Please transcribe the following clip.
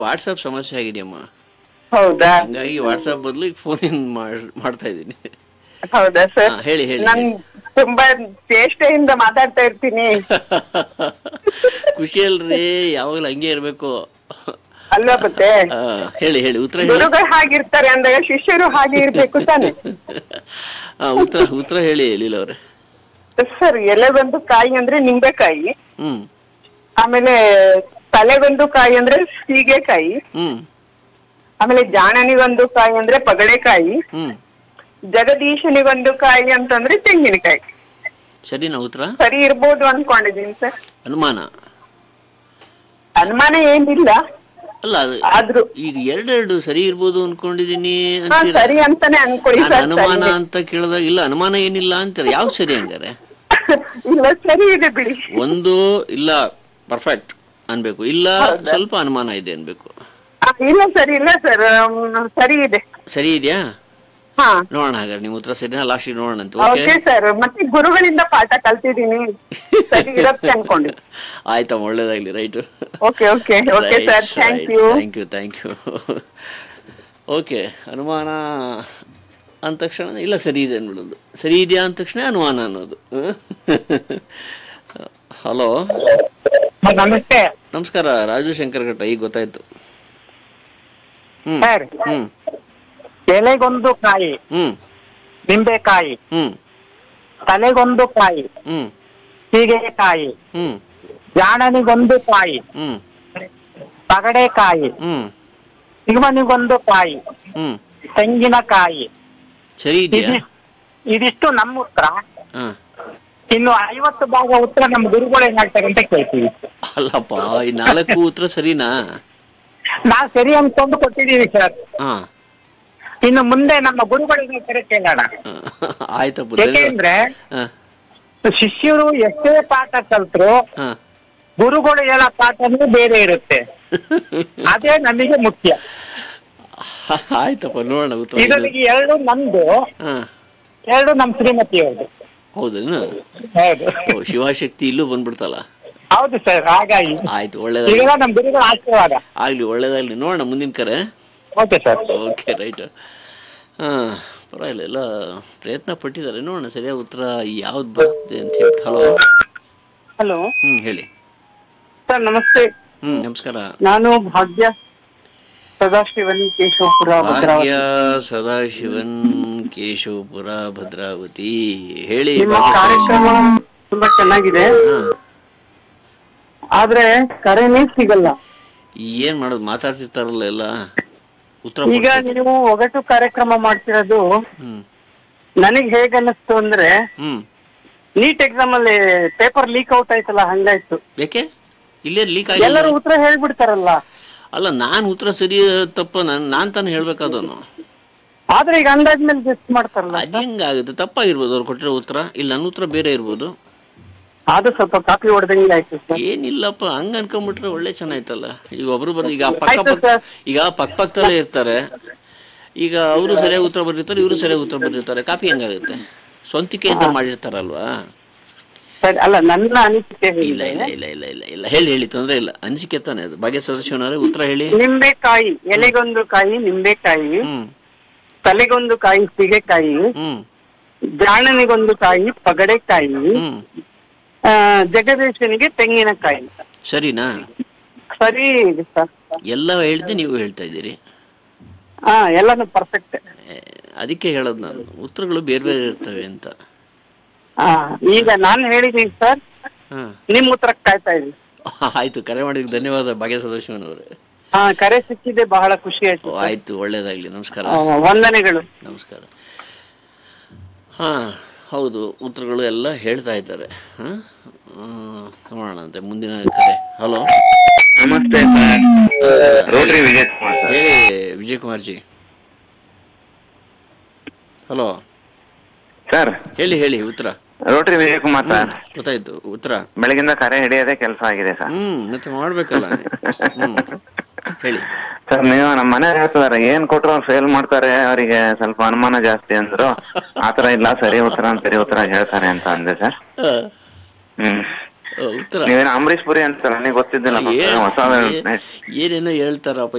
WhatsApp ಸಮಸ್ಯೆ ಆಗಿದೆಯಮ್ಮ ಹೌದಾ ಹಂಗಾಗಿ ವಾಟ್ಸಪ್ ಬದಲು ಈಗ ಫೋನ್ ಮಾಡ್ತಾ ಇದ್ದೀನಿ ಹೌದಾ ಸರ್ ಹಾ, ಹೇಳಿ ಹೇಳಿ ನಾನ್ ತುಂಬಾ ಚೇಷ್ಟೆಯಿಂದ ಮಾತಾಡ್ತಾ ಇರ್ತೀನಿ ಖುಷಿ ಅಲ್ರಿ ಯಾವಾಗಲೂ ಹಂಗೆ ಇರಬೇಕು ಅಲ್ವಾ ಮತ್ತೆ ಹೇಳಿ ಹೇಳಿ ಉತ್ತರ ಹೇಳಿ ಗುರುಗಳು ಹಾಗಿರ್ತಾರೆ ಅಂದಾಗ ಶಿಷ್ಯರು ಹಾಗೆ ಇರ್ಬೇಕು ತಾನೆ ಆ, ಉತ್ತರ ಉತ್ತರ ಹೇಳಿ ಲೀಲ ಅವ್ರೆ ಸರ್ ಎಲೆಗೊಂದು ಕಾಯಿ ಅಂದ್ರೆ ನಿಂಬೆಕಾಯಿ ಹ್ಮ್ ಆಮೇಲೆ ತಲೆಗೊಂದು ಕಾಯಿ ಅಂದ್ರೆ ಸೀಗೆಕಾಯಿ ಹ್ಮ್ ಆಮೇಲೆ ಜಾಣನಿಗೊಂದು ಕಾಯಿ ಅಂದ್ರೆ ಪಗಡೆಕಾಯಿ ಹ್ಮ್ ಜಗದೀಶನಿಗೊಂದು ಕಾಯಿ ಅಂತಂದ್ರೆ ತೆಂಗಿನಕಾಯಿ ಸರಿನಾ ಉತ್ತರ ಸರಿ ಇರ್ಬೋದು ಅನ್ಕೊಂಡಿದೀನಿ ಸರ್ ಅನುಮಾನ ಅನುಮಾನ ಏನಿಲ್ಲ ಅಲ್ಲ ಅದು ಆದ್ರೂ ಈಗ ಎರಡೆರಡು ಸರಿ ಇರ್ಬೋದು ಅನ್ಕೊಂಡಿದೀನಿ ಹಾ ಅಂತೀರ ಸರಿ ಅಂತಾನೆ ಅನ್ಕೊಳ್ಳಿ ನಾನು ಸರ್ ಅನುಮಾನ ಸರಿ. ಅಂತ ಕೇಳಿದಾಗ ಇಲ್ಲ ಅನುಮಾನ ಏನಿಲ್ಲ ಅಂತೀರ ಯಾವ್ದು ಸರಿ ಹಂಗಾರೆ ಇಲ್ಲ ಸರಿ ಇದೆ ಬಿಡಿ ಒಂದು ಇಲ್ಲ ಪರ್ಫೆಕ್ಟ್ ಅನ್ಬೇಕು ಇಲ್ಲ ಸ್ವಲ್ಪ ಅನುಮಾನ ಇದೆ ಅನ್ಬೇಕು ಆ, ಇಲ್ಲ ಸರ್ ಇಲ್ಲ ಸರ್ ಸರಿ ಇದೆ ಸರಿ ಇದೆಯಾ ಹಾ ನೋಡೋಣ ಹಾಗಾದ್ರೆ ನಿಮ್ಮ ಉತ್ತರ ಸರಿನಾ ಲಾಸ್ಟ್ ನೋಡೋಣ ಅಂತ ಓಕೆ ಓಕೆ ಸರ್ ಮತ್ತೆ ಗುರುಗಳಿಂದ ಪಾಠ ಕಲ್ತಿದ್ದೀನಿ ಸರಿ ಇರುತ್ತೆ ಅನ್ಕೊಂಡು ಆಯ್ತಮ್ಮ ಒಳ್ಳೇದಾಗ್ಲಿ right okay okay okay sir thank you thank you thank you okay ಅನುಮಾನ ಅಂದ ತಕ್ಷಣ ಇಲ್ಲ ಸರಿ ಇದೆ ಅನ್ಬಿಡೋದು ಸರಿ ಇದೆಯಾ ಅಂದ ತಕ್ಷಣ ಅನುಮಾನ ಅನ್ನೋದು ಹಲೋ ನಮಸ್ತೆ ನಮಸ್ಕಾರ ರಾಜು ಶಂಕರ್ ಘಟ್ಟ ಈಗ ಗೊತ್ತಾಯ್ತು ಹ್ಮ್ ಸರ್ ಹ್ಮ್ ಎಲೆಗೊಂದು ಕಾಯಿ ಹ್ಮ್ ನಿಂಬೆಕಾಯಿ ಹ್ಮ್ ತಲೆಗೊಂದು ಕಾಯಿ ಹ್ಮ್ ಹೀಗೆಕಾಯಿ ಹ್ಮ್ ಜಾಣನಿಗೊಂದು ಕಾಯಿ ಹ್ಮ್ ಪಗಡೆಕಾಯಿ ಹ್ಮ್ ಸಿಂಹನಿಗೊಂದು ಕಾಯಿ ಹ್ಮ್ ತೆಂಗಿನಕಾಯಿ ಸರಿ ಇದೆಯಾ ಇದಿ- ಇದಿಷ್ಟು ನಮ್ಮ ಉತ್ತರ ಹಾ ಇನ್ನು ಐವತ್ತು ಭಾಗ ಉತ್ತರ ನಮ್ಮ ಗುರುಗಳು ಏನ್ ಹೇಳ್ತಾರೆ ಅಂತ ಕೇಳ್ತೀವಿ ಅಲ್ಲಪ್ಪ ಈ ನಾಲ್ಕು ಉತ್ತರ ಸರಿನಾ ನಾವ್ ಸರಿ ಅನ್ಕೊಂಡು ಕೊಟ್ಟಿದೀವಿ ಸರ್ ಹಾ ಇನ್ನು ಮುಂದೆ ನಮ್ಮ ಗುರುಗಳು ಏನ್ ಹೇಳ್ತಾರೆ ಕೇಳೋಣ ಆಯ್ತಪ್ಪ ಧನ್ಯವಾದ. ಯಾಕೆಂದ್ರೆ ಹಾ ಶಿಷ್ಯರು ಎಷ್ಟೇ ಪಾಠ ಕಲ್ತ್ರು ಹಾ ಗುರುಗಳು ಹೇಳೋ ಪಾಠನೂ ಬೇರೆ ಇರುತ್ತೆ ಅದೇ ನಮಗೆ ಮುಖ್ಯ ಆಯ್ತಪ್ಪ ನೋಡೋಣ ಉತ್ತರ ಇದು. ಇದರಲ್ಲಿ ಎರಡು ನಮ್ದು ಹಾ ಎರಡು ನಮ್ ಶ್ರೀಮತಿಯವ್ರದ್ದು ಹೌದೇನು ಹೌದು ಓ ಶಿವಶಕ್ತಿ ಇಲ್ಲೂ ಬಂದ್ಬಿಡ್ತಲ್ಲ ಹೌದು ಸರ್ ಹಾಗಾಗಿ ಆಯ್ತು ಒಳ್ಳೇದಾಗ್ಲಿ ಈಗೆಲ್ಲ ನಮ್ ಗುರುಗಳ ಆಶೀರ್ವಾದ ಆಗ್ಲಿ ಒಳ್ಳೇದಾಗ್ಲಿ ನೋಡೋಣ ಮುಂದಿನ ಕರೆ ಓಕೆ ಸರ್ ಓಕೆ ರೈಟ್ ಹಾ ಪರವಾಗಿಲ್ಲ ಎಲ್ಲ ಪ್ರಯತ್ನ ಪಟ್ಟಿದ್ದಾರೆ ನೋಡೋಣ ಸರಿಯಾದ ಉತ್ತರ ಯಾವ್ದು ಬರುತ್ತೆ ಅಂತ ಹೇಳ್ಬಿಟ್ಟು ಹಲೋ ಹಲೋ ಹ್ಮ್ ಹೇಳಿ ಸರ್ ನಮಸ್ತೆ ಹ್ಮ್ ನಮಸ್ಕಾರ ನಾನು ಭಾಗ್ಯ ಸದಾಶಿವನ್ ಕೇಶವಪುರ ಭಾಗ್ಯ ಭದ್ರಾವತಿ ಸದಾಶಿವನ್ ಕೇಶವಪುರ ಭದ್ರಾವತಿ ಹೇಳಿ ನಿಮ್ಮ ಭಾಗ್ಯ ಕಾರ್ಯಕ್ರಮ ತುಂಬಾ ಚೆನ್ನಾಗಿದೆ ಹಾ ಆದ್ರೆ ಕರೆನೇ ಸಿಗಲ್ಲ ಏನ್ ಮಾಡೋದು ಮಾತಾಡ್ತಿರ್ತಾರಲ್ಲ ಎಲ್ಲ ಉತ್ತರ ಈಗ ಕೊಡ್ಬೇಕು. ನೀವು ಒಗಟು ಕಾರ್ಯಕ್ರಮ ಮಾಡ್ತಿರೋದು ಹ್ಮ್ ನನಗ್ ಹೇಗ್ ಅನ್ನಿಸ್ತು ಅಂದ್ರೆ ಹ್ಮ್ ನೀಟ್ ಎಕ್ಸಾಮ್ ಅಲ್ಲಿ ಪೇಪರ್ ಲೀಕ್ ಔಟ್ ಆಯ್ತಲ್ಲ ಹಂಗಾಯ್ತು ಯಾಕೆ ಇಲ್ಲೇ ಲೀಕ್ ಎಲ್ಲರೂ ಆಗಿಲ್ಲ ಉತ್ತರ ಹೇಳ್ಬಿಡ್ತಾರಲ್ಲ ಅಲ್ಲ ನಾನ್ ಉತ್ತರ ಸರಿ ತಪ್ಪ ನಾನ್ ನಾನ್ ತಾನೇ ಹೇಳ್ಬೇಕಾದನು ಆದ್ರೆ ಈಗ ಅಂದಾಜ್ಮೇಲೆ ಗೆಸ್ಟ್ ಮಾಡ್ತಾರಲ್ಲ ಅದ್ ಹೆಂಗಾಗುತ್ತೆ ತಪ್ಪಾಗಿರ್ಬೋದು ಅವ್ರು ಕೊಟ್ಟಿರೋ ಉತ್ತರ ಇಲ್ಲ ನನ್ನ ಉತ್ತರ ಬೇರೆ ಇರ್ಬೋದು ಅದು ಸ್ವಲ್ಪ ಕಾಪಿ ಹೊಡೆದಂಗೆ ಆಯ್ತು ಸರ್ ಏನಿಲ್ಲಪ್ಪ ಹಂಗ ಅನ್ಕೊಂಡ್ಬಿಟ್ರೆ ಒಳ್ಳೆ ಚೆನ್ನಾಯ್ತಲ್ಲ ಈಗ ಒಬ್ರು ಬರ್ ಈಗ ಪಕ್ಕ ಆಯ್ತು ಪಕ್ಕ ಸರ್. ಈಗ ಪಕ್ಕ ಪಕ್ಕದಲ್ಲೇ ಇರ್ತಾರೆ ಈಗ ಅವರು ಸರಿಯಾಗಿ ಉತ್ತರ ಬರೆದಿರ್ತಾರೆ ಇವರು ಸರಿಯಾಗಿ ಉತ್ತರ ಬರೆದಿರ್ತಾರೆ ಕಾಪಿ ಹೆಂಗಾಗುತ್ತೆ ಸ್ವಂತಿಕೆಯಿಂದ ಮಾಡಿರ್ತಾರಲ್ವಾ ಸರಿ ಅಲ್ಲ ನನ್ನ ಅನಿಸಿಕೆ ಇಲ್ಲ ಹೇಳಿದೆ. ಇಲ್ಲ ಇಲ್ಲ ಇಲ್ಲ ಇಲ್ಲ ಇಲ್ಲ ಹೇಳಿ ಹೇಳಿ ತೊಂದ್ರೆ ಇಲ್ಲ ಅನಿಸಿಕೆ ತಾನೆ ಅದು ಭಾಗ್ಯ ಸದಸ್ಯನವರೇ ಉತ್ತರ ಹೇಳಿ ನಿಂಬೆಕಾಯಿ ಎಲೆಗೊಂದು ಕಾಯಿ ನಿಂಬೆಕಾಯಿ ಹ್ಮ್ ತಲೆಗೊಂದು ಕಾಯಿ ಸೀಗೆಕಾಯಿ ಹ್ಮ್ ಜಾಣನಿಗೊಂದು ಕಾಯಿ ಪಗಡೆಕಾಯಿ ಹ್ಮ್ ಆ, ಜಗದೀಶನಿಗೆ ತೆಂಗಿನಕಾಯಿ ಸರಿನಾ ಸರಿ ಇದೆ ಸರ್ ಎಲ್ಲ ಹೇಳ್ದೆ ನೀವು ಹೇಳ್ತಾ ಇದ್ದೀರಿ ಹಾ ಎಲ್ಲಾನು ಪರ್ಫೆಕ್ಟ್ ಏ, ಅದಕ್ಕೆ ಹೇಳೋದು ನಾನು ಉತ್ತರಗಳು ಬೇರೆ ಬೇರೆ ಇರ್ತವೆ ಅಂತ ಹಾ ಈಗ ನಾನು ಹೇಳಿದೀನಿ ಸರ್ ಹಾ ನಿಮ್ ಉತ್ತರ ಕಾಯ್ತಾ ಇದ್ದೀನಿ ಆಯ್ತು ಕರೆ ಮಾಡಿದ್ದಕ್ಕೆ ಧನ್ಯವಾದ ಭಾಗ್ಯ ಸದಸ್ಯನವರೇ ಹಾ ಕರೆ ಸಿಕ್ಕಿದೆ ಬಹಳ ಖುಷಿ ಆಯ್ತು ಓ, ಆಯ್ತು ಒಳ್ಳೇದಾಗ್ಲಿ ನಮಸ್ಕಾರ ಆ, ವಂದನೆಗಳು ನಮಸ್ಕಾರ ಹಾ ಹೌದು ಉತ್ತರಗಳು ಎಲ್ಲ ಹೇಳ್ತಾ ಇದ್ದಾರೆ ಹಾ ನೋಡೋಣ ಅಂತೆ ಮುಂದಿನ ಕರೆ ಹಲೋ ನಮಸ್ತೆ sir Rotary Vijay Kumar sir ಹೇಳಿ ವಿಜಯ್ ಕುಮಾರ್ ಜಿ ಹಲೋ ಸರ್ ಹೇಳಿ ಹೇಳಿ ಉತ್ತರ ರೋಟ್ರಿ ವಿಜಯ್ ಕುಮಾರ್ ಸರ್ ಗೊತ್ತಾಯ್ತು ಉತ್ತರ ಬೆಳಗಿಂದ ಕರೆ ಹಿಡಿಯೋದೇ ಕೆಲಸ ಆಗಿದೆ ಸರ್ ಹ್ಮ್ ಮತ್ತೆ ಮಾಡ್ಬೇಕಲ್ಲ ಹ್ಮ್ ಹೇಳಿ ಸರ್ ನೀವು ನಮ್ಮ ಮನೆ ಹೇಳ್ತಿದಾರೆ ಏನ್ ಕೊಟ್ರು ಅವ್ರು ಫೇಲ್ ಮಾಡ್ತಾರೆ ಅವರಿಗೆ ಸ್ವಲ್ಪ ಅನುಮಾನ ಜಾಸ್ತಿ ಅಂದ್ರು ಆತರ ಇಲ್ಲ ಸರಿ ಉತ್ತರ ಸರಿ ಉತ್ತರ ಹೇಳ್ತಾರೆ ಅಂತ ಅಂದೆ ಸರ್ ಹ್ಮ್ ಉತ್ತರ ನೀವೇನು ಅಂಬರೀಶ್ ಪುರಿ ಅಂತಾರ ನನಗೆ ಗೊತ್ತಿದ್ದಿಲ್ಲ ಏನ್- ಹೊಸ ಏ- ಏನೇನೋ ಹೇಳ್ತಾರಪ್ಪ